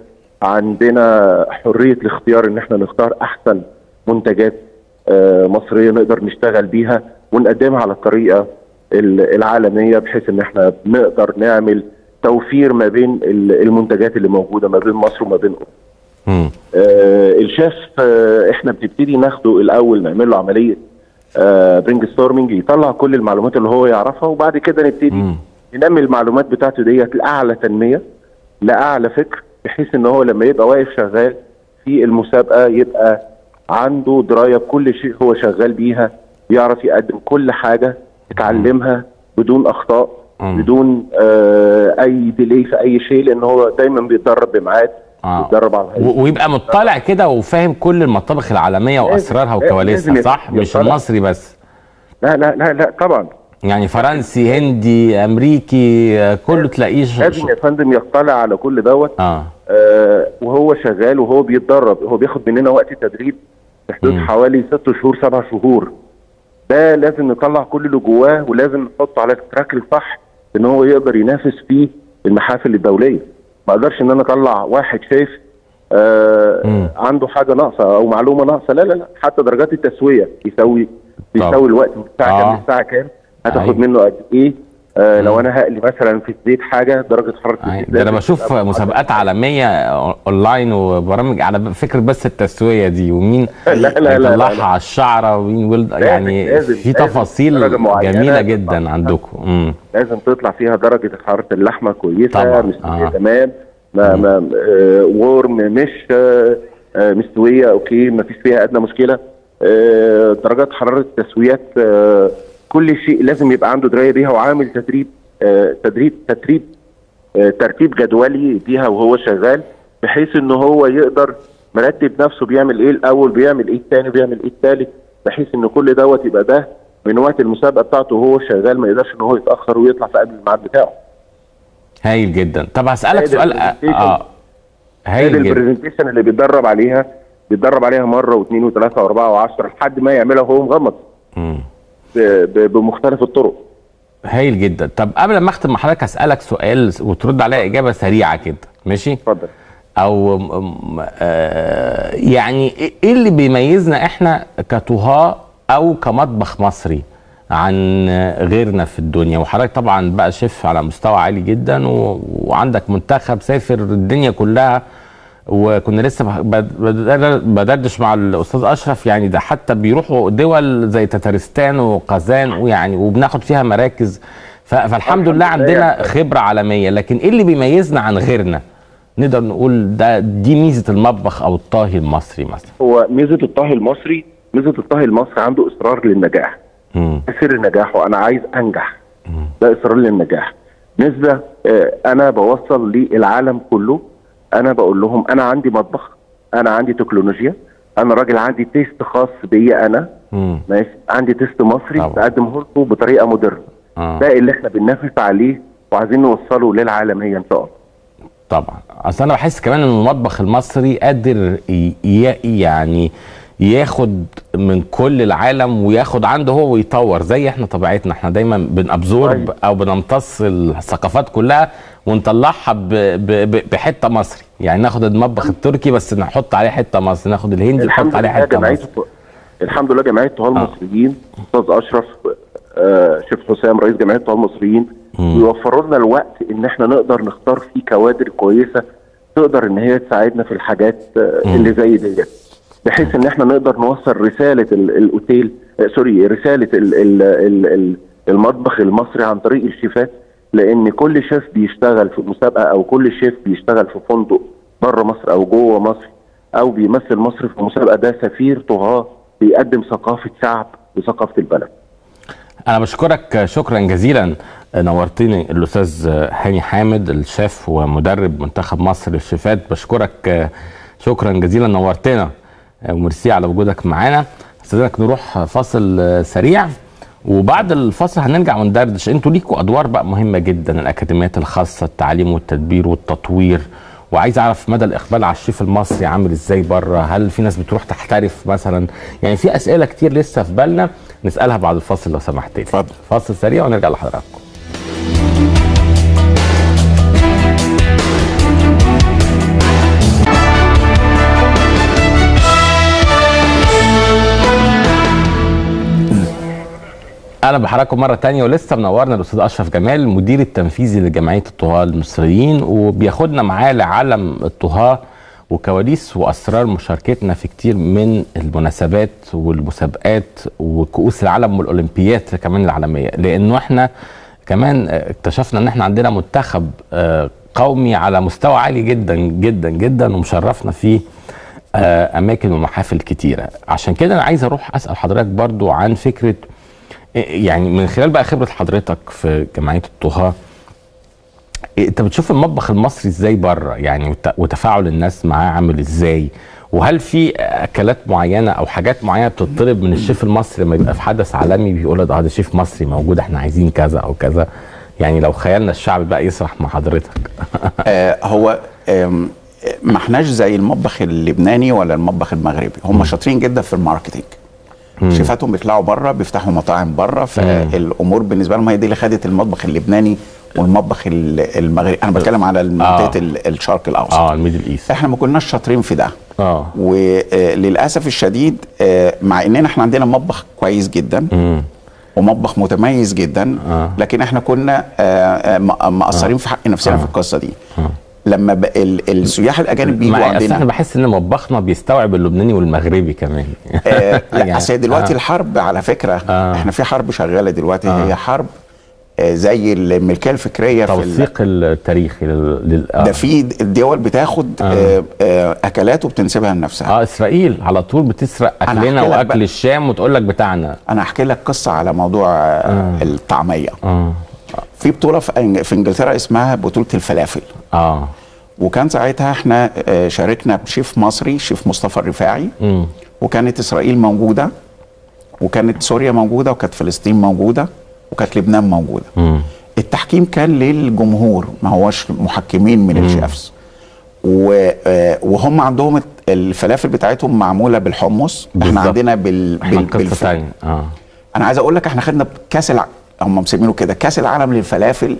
عندنا حريه الاختيار ان احنا نختار احسن منتجات آه، مصريه نقدر نشتغل بيها ونقدمها على الطريقه ال- العالميه بحيث ان احنا بنقدر نعمل توفير ما بين ال- المنتجات اللي موجوده ما بين مصر وما بين أوروبا. مم. آه الشيف آه احنا بنبتدي ناخده الاول نعمل له عمليه آه برينج ستورمنج يطلع كل المعلومات اللي هو يعرفها وبعد كده نبتدي مم. ننمي المعلومات بتاعته ديت لاعلى تنميه لاعلى فكر بحيث ان هو لما يبقى واقف شغال في المسابقه يبقى عنده درايه بكل شيء هو شغال بيها يعرف يقدم كل حاجه يتعلمها بدون اخطاء مم. بدون آه اي ديلي في اي شيء لان هو دايما بيتدرب بميعاد آه. بيتدرب على و- ويبقى مطلع كده وفاهم كل المطابخ العالميه واسرارها لازم وكواليسها يبقى- صح مش يطلع. المصري بس لا لا لا لا طبعا يعني فرنسي هندي امريكي آه، كله تلاقيه ش- لازم يا فندم يطلع على كل دوت اه آه وهو شغال وهو بيتدرب هو بياخد مننا وقت تدريب في حدود مم. حوالي ست شهور سبع شهور ده لازم نطلع كل اللي جواه ولازم نحطه على التراك الصح ان هو يقدر ينافس في المحافل الدوليه ما اقدرش ان انا اطلع واحد شايف مم. آه عنده حاجه ناقصه او معلومه ناقصه لا لا لا حتى درجات التسويه يساوي بيساوي الوقت من الساعه آه. كام للساعه كام هتاخد أيوة. منه قد ايه آه لو انا هقلي مثلا في الزيت حاجه درجه حراره يعني الزيت ده انا لازم بشوف تبقى مسابقات عالميه اونلاين وبرامج على فكره بس التسويه دي ومين لا لا لا لا, يطلعها لا. على الشعره ومين ولد يعني لازم- في لازم تفاصيل درجة معينة جميله تطلع. جدا عندكم امم لازم تطلع فيها درجه حراره اللحمه كويسه طبعاً. مستويه آه. تمام ما ما آه وورم مش آه آه مستويه اوكي ما فيش فيها ادنى مشكله آه درجات حراره التسويات آه كل شيء لازم يبقى عنده درايه بيها وعامل تدريب آه تدريب تدريب آه ترتيب جدولي بيها وهو شغال بحيث ان هو يقدر مرتب نفسه بيعمل ايه الاول بيعمل ايه الثاني بيعمل ايه الثالث بحيث ان كل دوت يبقى ده من وقت المسابقه بتاعته وهو شغال ما يقدرش ان هو يتاخر ويطلع في قبل الميعاد بتاعه هايل جدا طب هسالك هايل سؤال اه البرزنتيشن. آه. هذه هايل جدا البرزنتيشن اللي بيتدرب عليها بيتدرب عليها مره واثنين وثلاثه واربعه وعشره لحد ما يعملها وهو مغمض مم. ب- ب- بمختلف الطرق هايل جدا طب قبل ما اختم مع حضرتك هسالك سؤال وترد عليا اجابه سريعه كده ماشي اتفضل او م- م- آه، يعني ايه إيه اللي بيميزنا احنا كطهاة او كمطبخ مصري عن غيرنا في الدنيا وحضرتك طبعا بقى شيف على مستوى عالي جدا و... وعندك منتخب سافر الدنيا كلها وكنا لسه بد- بد- بدردش مع الاستاذ اشرف يعني ده حتى بيروحوا دول زي تتارستان وقازان ويعني وبناخد فيها مراكز ف... فالحمد لله الحمد لله عندنا يعني. خبره عالميه لكن ايه اللي بيميزنا عن غيرنا نقدر نقول ده دي ميزه المطبخ او الطاهي المصري مثلا هو ميزه الطهي المصري ميزه الطهي المصري عنده اصرار للنجاح مم. ده سر نجاحه انا عايز انجح ده اصرار للنجاح نسبه آه، انا بوصل للعالم كله انا بقول لهم انا عندي مطبخ انا عندي تكنولوجيا انا راجل عندي تيست خاص بيا انا مم. ماشي عندي تيست مصري طبعا. بقدمه لكم بطريقه مودرن آه. ده اللي احنا بننافس عليه وعايزين نوصله للعالميه ان شاء الله طبعا اصل انا بحس كمان ان المطبخ المصري قادر ي... ي- يعني ياخد من كل العالم وياخد عنده هو ويطور زي احنا طبيعتنا احنا دايما بنابزورب أيوة. او بنمتص الثقافات كلها ونطلعها ب... ب... ب... بحته مصري يعني ناخد المطبخ التركي بس نحط عليه حته مصري ناخد الهندي نحط الحمد عليه لله حته جمعيه مصري الحمد لله جمعيه طهاه المصريين استاذ اشرف آه شيخ حسام رئيس جمعيه طهاه المصريين مم. بيوفروا لنا الوقت ان احنا نقدر نختار فيه كوادر كويسه تقدر ان هي تساعدنا في الحاجات آه مم. اللي زي ديت بحيث ان احنا نقدر نوصل رساله ال- الاوتيل آه سوري رساله ال ال ال ال المطبخ المصري عن طريق الشيفات لان كل شيف بيشتغل في مسابقه او كل شيف بيشتغل في فندق بره مصر او جوه مصر او بيمثل مصر في مسابقه ده سفير طغاه بيقدم ثقافه شعب وثقافه البلد انا بشكرك شكرا جزيلا نورتني الاستاذ هاني حامد الشيف ومدرب منتخب مصر للشيفات بشكرك شكرا جزيلا نورتنا وميرسي على وجودك معانا استاذنك نروح فاصل سريع وبعد الفاصل هنرجع وندردش انتوا ليكوا ادوار بقى مهمه جدا الاكاديميات الخاصه التعليم والتدبير والتطوير وعايز اعرف مدى الاقبال على الشيف المصري عامل ازاي بره هل في ناس بتروح تحترف مثلا يعني في اسئله كتير لسه في بالنا نسالها بعد الفاصل لو سمحت لي اتفضل. فاصل سريع ونرجع لحضراتكم اهلا بحضراتكم مره تانية ولسه منورنا الاستاذ اشرف جمال المدير التنفيذي لجمعيه الطهاه المصريين وبياخدنا معاه لعالم الطهاه وكواليس واسرار مشاركتنا في كتير من المناسبات والمسابقات وكؤوس العالم والاولمبيات كمان العالميه لانه احنا كمان اكتشفنا ان احنا عندنا منتخب آه، قومي على مستوى عالي جدا جدا جدا ومشرفنا فيه آه، اماكن ومحافل كتيره عشان كده انا عايز اروح اسال حضرتك برضو عن فكره يعني من خلال بقى خبره حضرتك في جمعيه الطهاه انت بتشوف المطبخ المصري ازاي بره يعني وت- وتفاعل الناس معاه عامل ازاي وهل في اكلات معينه او حاجات معينه بتطلب من الشيف المصري لما يبقى في حدث عالمي بيقول ده ده شيف مصري موجود احنا عايزين كذا او كذا يعني لو خيالنا الشعب بقى يسرح مع حضرتك آه هو آم، ما احناش زي المطبخ اللبناني ولا المطبخ المغربي هم شاطرين جدا في الماركتينج شيفاتهم بيطلعوا بره بيفتحوا مطاعم بره فالامور بالنسبه لهم هي دي اللي خدت المطبخ اللبناني والمطبخ ال- المغربي انا بتكلم على منطقه ال- الشرق الاوسط اه الميدل ايست احنا ما كناش شاطرين في ده اه وللاسف الشديد آه، مع اننا احنا عندنا مطبخ كويس جدا امم ومطبخ متميز جدا آه. لكن احنا كنا آه، آه، م- مقصرين في حق نفسنا في القصه دي آه. لما ب... ال- السياح الاجانب بيجوا مع اصل احنا عندنا بحس ان مطبخنا بيستوعب اللبناني والمغربي كمان آه لا يعني- اصل دلوقتي آه. الحرب على فكره آه. احنا في حرب شغاله دلوقتي آه. هي حرب آه زي الملكيه الفكريه في ال... توثيق التاريخي لل... لل... آه. ده في الدول بتاخد آه. آه اكلات وبتنسبها لنفسها اه اسرائيل على طول بتسرق أنا اكلنا هحكي لك واكل بقى. الشام وتقول لك بتاعنا انا هحكي لك قصه على موضوع آه. الطعميه اه في بطوله في, إنج- في انجلترا اسمها بطوله الفلافل اه وكان ساعتها احنا آه، شاركنا بشيف مصري شيف مصطفى الرفاعي امم وكانت اسرائيل موجوده وكانت سوريا موجوده وكانت فلسطين موجوده وكانت لبنان موجوده امم التحكيم كان للجمهور ما هوش محكمين من الشيفs و- آه، وهم عندهم الت- الفلافل بتاعتهم معموله بالحمص احنا بالظبط. عندنا بال, احنا بال... قصه بالف... ثانيه اه انا عايز اقول لك احنا خدنا كاس الع... هم مسمينه كده كاس العالم للفلافل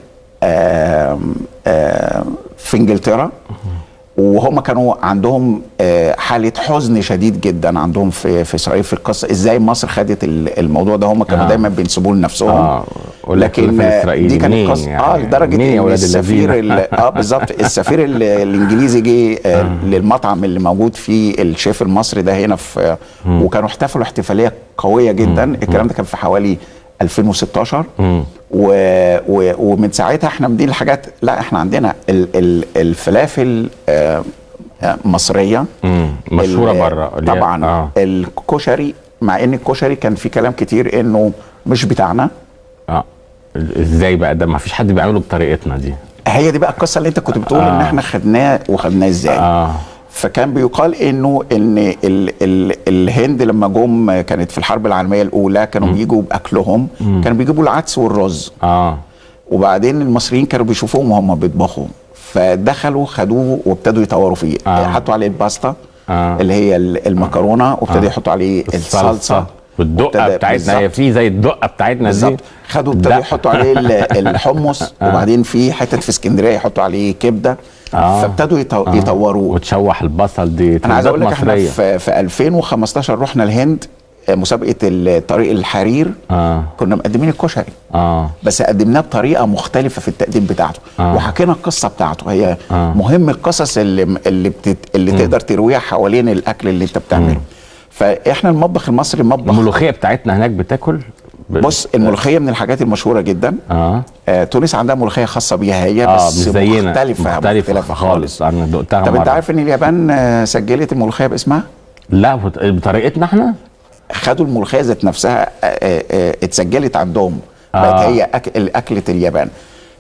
آم، آم، في انجلترا وهم كانوا عندهم آه، حاله حزن شديد جدا عندهم في في اسرائيل في القصه ازاي مصر خدت ال- الموضوع ده هم كانوا آه. دايما بينسبوه لنفسهم اه قول لك لكن الفلافل آه، الإسرائيلي دي كانت منين قصه يعني؟ اه لدرجه منين يا ان ولاد السفير الذين؟ ال- اه بالظبط السفير ال- الانجليزي جه آه للمطعم اللي موجود فيه الشيف المصري ده هنا في وكانوا احتفلوا احتفاليه قويه جدا الكلام ده كان في حوالي 2016 مم. و... و... ومن ساعتها احنا من دي الحاجات لا احنا عندنا ال... ال... الفلافل آه، آه، مصريه امم مشهوره ال- بره اللي هي- طبعا اه آه. الكشري مع ان الكشري كان في كلام كتير انه مش بتاعنا اه ازاي بقى ده ما فيش حد بيعمله بطريقتنا دي هي دي بقى القصه اللي انت كنت بتقول آه. ان آه. احنا خدناه وخدناه ازاي اه فكان بيقال انه ان ال ال الهند لما جم كانت في الحرب العالميه الاولى كانوا بيجوا باكلهم كانوا بيجيبوا العدس والرز اه وبعدين المصريين كانوا بيشوفوهم وهم بيطبخوا فدخلوا خدوه وابتدوا يطوروا فيه آه. حطوا عليه الباستا آه. اللي هي ال- المكرونه وابتدوا يحطوا عليه الصلصه والدقه وابتدى- بتاعتنا هي بالظبط. في زي الدقه بتاعتنا دي بالظبط خدوا ابتدوا لا. يحطوا عليه ال- الحمص وبعدين في حتت في اسكندريه يحطوا عليه كبده آه. فابتدوا يطو- آه. يطوروه وتشوح البصل دي انا عايز ترندات اقول لك احنا مصرية. في, في 2015 رحنا الهند آه، مسابقه ال- طريق الحرير اه كنا مقدمين الكشري اه بس قدمناه بطريقه مختلفه في التقديم بتاعته آه. وحكينا القصه بتاعته هي آه. مهم القصص اللي اللي, بتت اللي تقدر ترويها حوالين الاكل اللي انت بتعمله فاحنا المطبخ المصري مطبخ الملوخيه بتاعتنا هناك بتاكل ب- بص الملوخيه من الحاجات المشهوره جدا اه آه تونس عندها ملوخيه خاصه بيها هي اه بس مش زينا مختلفه مختلفه خالص انا دقتها طب انت مرة. عارف ان اليابان آه، سجلت الملوخيه باسمها لا بط- بطريقتنا احنا خدوا الملوخيه ذات نفسها آه، آه، آه، اتسجلت عندهم آه. بقت هي أك... اكله اليابان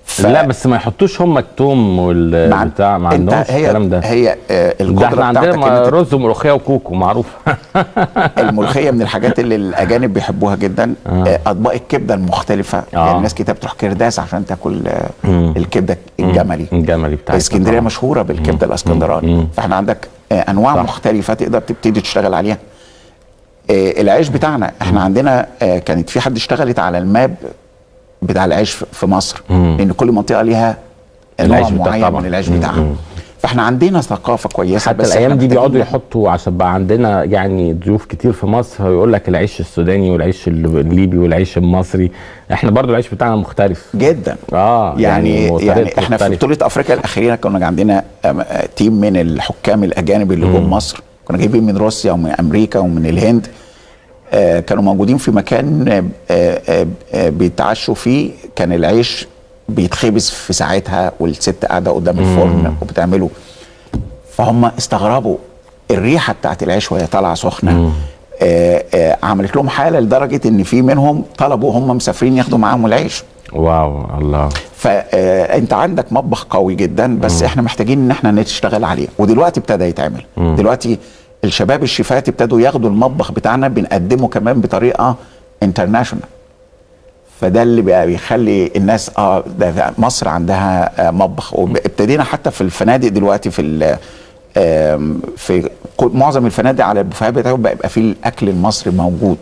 ف- لا بس ما يحطوش هم التوم مع- والبتاع ما انت عندهمش هي الكلام ده هي آه، ده القدره احنا عندنا بتاعتك إن أنت رز وملوخيه وكوكو معروف الملوخيه من الحاجات اللي الاجانب بيحبوها جدا آه. اطباق الكبده المختلفه آه. يعني الناس كتير بتروح كرداس عشان تاكل آه الكبده الجملي الجملي بتاع اسكندريه مشهوره بالكبده الاسكندراني فاحنا عندك آه انواع صح. مختلفه تقدر تبتدي تشتغل عليها آه العيش بتاعنا احنا عندنا آه كانت في حد اشتغلت على الماب بتاع العيش في في مصر لان كل منطقه ليها نوع العيش بتاع- معين طبعا. من العيش مم. بتاعها مم. فاحنا عندنا ثقافه كويسه حتى بس الايام إحنا دي بيقعدوا محتاجين- يحطوا عشان بقى عندنا يعني ضيوف كتير في مصر يقول لك العيش السوداني والعيش الليبي والعيش المصري احنا برضو العيش بتاعنا مختلف جدا اه يعني وطريقته يعني احنا في مختلفة. بطوله افريقيا الاخيره كنا عندنا آم، آه، تيم من الحكام الاجانب اللي جم مصر كنا جايبين من روسيا ومن امريكا ومن الهند آه، كانوا موجودين في مكان آه، آه، آه، بيتعشوا فيه كان العيش بيتخبز في ساعتها والست قاعده قدام الفرن وبتعمله فهم استغربوا الريحه بتاعت العيش وهي طالعه سخنه آه، آه، عملت لهم حاله لدرجه ان في منهم طلبوا هم مسافرين ياخدوا معاهم العيش واو الله فانت عندك مطبخ قوي جدا بس احنا محتاجين ان احنا نشتغل عليه ودلوقتي ابتدى يتعمل دلوقتي الشباب الشيفات ابتدوا ياخدوا المطبخ بتاعنا بنقدمه كمان بطريقه انترناشونال فده اللي بقى بيخلي الناس اه ده ده مصر عندها آه مطبخ وابتدينا حتى في الفنادق دلوقتي في ال- آم، في كل- معظم الفنادق على البوفيهات بتاعهم بقى يبقى فيه الاكل المصري موجود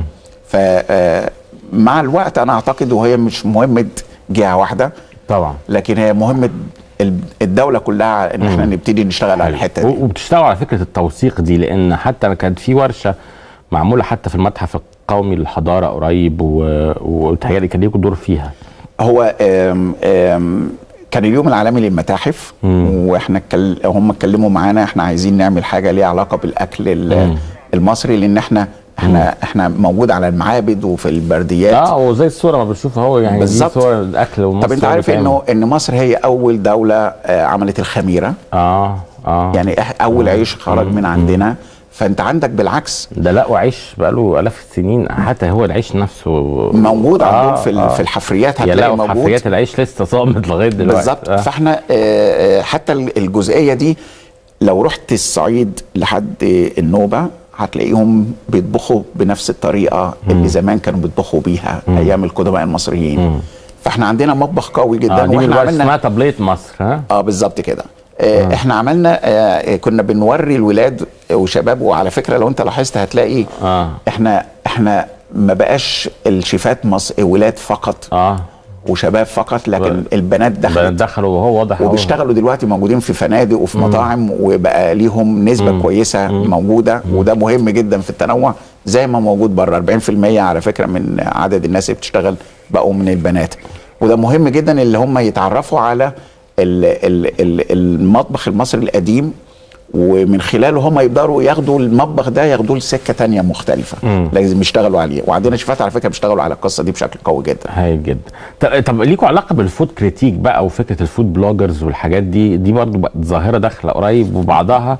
فمع الوقت انا اعتقد وهي مش مهمه جهه واحده طبعا لكن هي مهمه ال- الدوله كلها ان احنا نبتدي نشتغل على الحته دي و- وبتشتغلوا على فكره التوثيق دي لان حتى كانت في ورشه معموله حتى في المتحف القومي للحضاره قريب و- وتهيألي كان ليكوا دور فيها هو آم آم كان اليوم العالمي للمتاحف واحنا اتكل- هم اتكلموا معانا احنا عايزين نعمل حاجه ليها علاقه بالاكل ال- المصري لان احنا احنا احنا موجود على المعابد وفي البرديات اه وزي الصوره ما بنشوفها هو يعني بالظبط. دي صور الاكل ومصر طب انت عارف بتعمل. انه ان مصر هي اول دوله آه، عملت الخميره اه اه يعني إح- اول عيش خرج من عندنا فانت عندك بالعكس ده لقوا عيش بقاله الاف السنين حتى هو العيش نفسه موجود عندهم في ال- في الحفريات هتلاقي يلاقوا موجود حفريات العيش لسه صامت لغايه دلوقتي بالظبط آه. فاحنا آه، آه، حتى ال- الجزئيه دي لو رحت الصعيد لحد النوبه هتلاقيهم بيطبخوا بنفس الطريقه اللي زمان كانوا بيطبخوا بيها ايام القدماء المصريين فاحنا عندنا مطبخ قوي جدا اه دي واحنا دلوقتي اسمها عملنا طبليه مصر ها اه بالظبط كده آه احنا عملنا آه كنا بنوري الولاد وشباب وعلى فكره لو انت لاحظت هتلاقي اه احنا احنا ما بقاش الشيفات مصر ولاد فقط اه وشباب فقط لكن ب- البنات دخلت دخلوا وهو واضح أهو. وبيشتغلوا دلوقتي موجودين في فنادق وفي مطاعم وبقى ليهم نسبه كويسه موجوده وده مهم جدا في التنوع زي ما موجود بره 40% على فكره من عدد الناس اللي بتشتغل بقوا من البنات وده مهم جدا اللي هم يتعرفوا على ال ال ال المطبخ المصري القديم ومن خلاله هم يقدروا ياخدوا المطبخ ده ياخدوه لسكه تانية مختلفه لازم يشتغلوا عليه وعندنا شيفات على فكره بيشتغلوا على القصه دي بشكل قوي جدا هايل جدا طب, طب ليكوا علاقه بالفود كريتيك بقى وفكره الفود بلوجرز والحاجات دي دي برضو بقت ظاهره داخله قريب وبعضها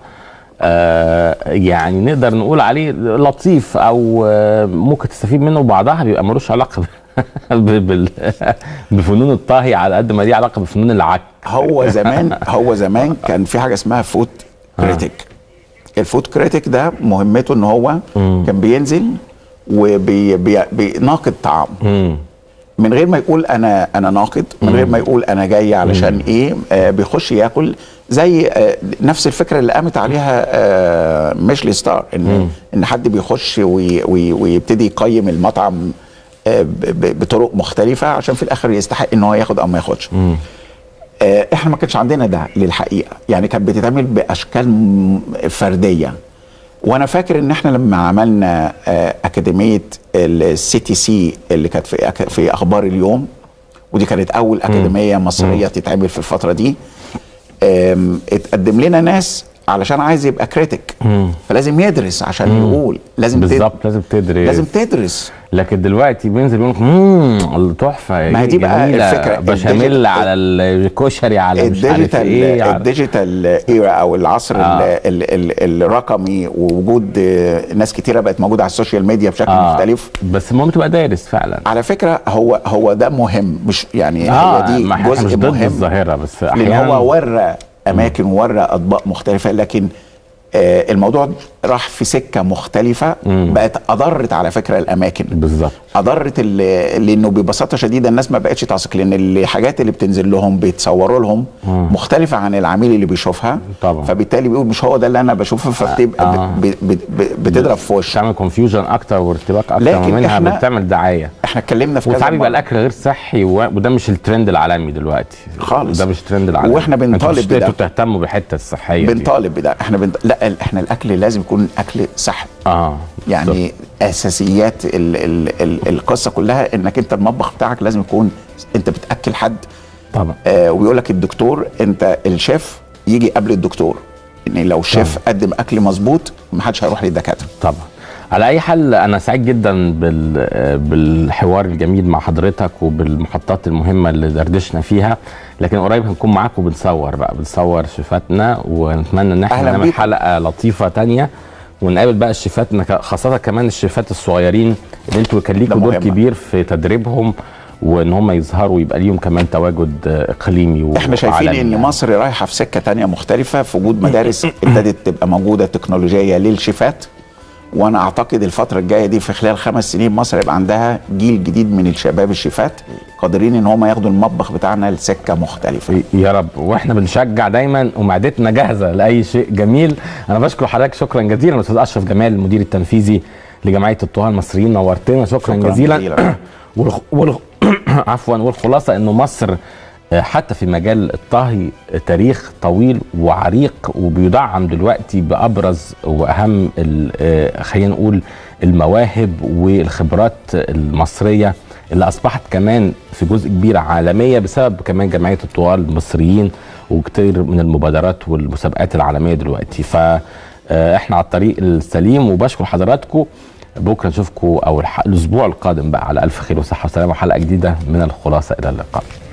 آه يعني نقدر نقول عليه لطيف او آه ممكن تستفيد منه وبعضها بيبقى ملوش علاقه ب- بال- بفنون الطهي على قد ما ليه علاقه بفنون العك هو زمان هو زمان كان في حاجه اسمها فود كريتيك الفود كريتيك ده مهمته ان هو كان بينزل وبيناقد طعام مم. من غير ما يقول انا انا ناقد من غير ما يقول انا جاي علشان ايه آه بيخش ياكل زي آه نفس الفكره اللي قامت عليها آه ميشلي ستار ان ان حد بيخش وي وي ويبتدي يقيم المطعم آه ب- ب- بطرق مختلفه عشان في الاخر يستحق ان هو ياخد او ما ياخدش آه، احنا ما كانش عندنا ده للحقيقه يعني كانت بتتعمل باشكال م- فرديه وانا فاكر ان احنا لما عملنا آه، اكاديميه السي تي سي اللي كانت في أك- في اخبار اليوم ودي كانت اول اكاديميه مصريه تتعمل في الفتره دي آم، اتقدم لنا ناس علشان عايز يبقى كريتيك فلازم يدرس عشان يقول لازم تد- بالظبط لازم تدرس لازم تدرس لكن دلوقتي بينزل يقول لك امم تحفه ما هي دي بقى جميلة، الفكرة. بشاميل الديجيتال- على الكشري على مش عارف الديجيتال ايه على- الديجيتال ايرا او العصر آه. آه. ال ال الرقمي ووجود آه، ناس كتيره بقت موجوده على السوشيال ميديا بشكل آه. مختلف بس المهم تبقى دارس فعلا على فكره هو هو ده مهم مش يعني اه هي دي ما احنا مش جزء ضد مهم الظاهره بس لان احيانا هو ورى اماكن ورى اطباق مختلفه لكن آه الموضوع راح في سكه مختلفه بقت اضرت على فكره الاماكن بالظبط اضرت ال- لانه ببساطه شديده الناس ما بقتش تثق لان الحاجات اللي بتنزل لهم بيتصوروا لهم مختلفه عن العميل اللي بيشوفها طبعا. فبالتالي بيقول مش هو ده اللي انا بشوفه فبتبقى آه. آه. بتضرب في وشه بتعمل كونفيوجن اكتر وارتباك اكتر لكن منها إحنا- بتعمل دعايه احنا اتكلمنا في كذا وساعات بيبقى مرة. الاكل غير صحي و- وده مش الترند العالمي دلوقتي خالص. ده مش الترند العالمي وإحنا انتوا بنطالب مش بده. ابتديتوا تهتموا بالحته الصحيه دي. بنطالب بده احنا بنط... لا ال- احنا الاكل لازم يكون اكل صحي اه يعني اساسيات ال ال ال القصه كلها انك انت المطبخ بتاعك لازم يكون انت بتاكل حد طبعا آه ويقول لك الدكتور انت الشيف يجي قبل الدكتور يعني لو الشيف قدم اكل مظبوط ما حدش هيروح للدكاتره طبعا على اي حال انا سعيد جدا بال بالحوار الجميل مع حضرتك وبالمحطات المهمه اللي دردشنا فيها لكن قريب هنكون معاكم بنصور بقى بنصور شيفاتنا ونتمنى ان احنا أهلاً نعمل بيكم. حلقه لطيفه تانية ونقابل بقى الشيفات ك- خاصه كمان الشيفات الصغيرين اللي انتوا كان ليكوا ده دور مهم. كبير في تدريبهم وان هم يظهروا ويبقى ليهم كمان تواجد آه، اقليمي و- احنا شايفين وعالمي ان يعني. مصر رايحه في سكه تانية مختلفه في وجود مدارس ابتدت تبقى موجوده تكنولوجيه للشيفات وانا اعتقد الفتره الجايه دي في خلال خمس سنين مصر يبقى عندها جيل جديد من الشباب الشيفات قادرين ان هم ياخدوا المطبخ بتاعنا لسكه مختلفه يا رب واحنا بنشجع دايما ومعدتنا جاهزه لاي شيء جميل انا بشكر حضرتك شكرا جزيلا استاذ اشرف جمال المدير التنفيذي لجمعيه الطهاه المصريين نورتنا شكرا, شكراً جزيلا, جزيلاً. والخ... والخ... عفوا والخلاصه انه مصر آه، حتى في مجال الطهي تاريخ طويل وعريق وبيدعم دلوقتي بابرز واهم ال- آه، خلينا نقول المواهب والخبرات المصريه اللي اصبحت كمان في جزء كبير عالميه بسبب كمان جمعيه الطوال المصريين وكتير من المبادرات والمسابقات العالميه دلوقتي ف آه، احنا على الطريق السليم وبشكر حضراتكم بكره نشوفكم او الح- الاسبوع القادم بقى على الف خير وصحه وسلامه وحلقه جديده من الخلاصه الى اللقاء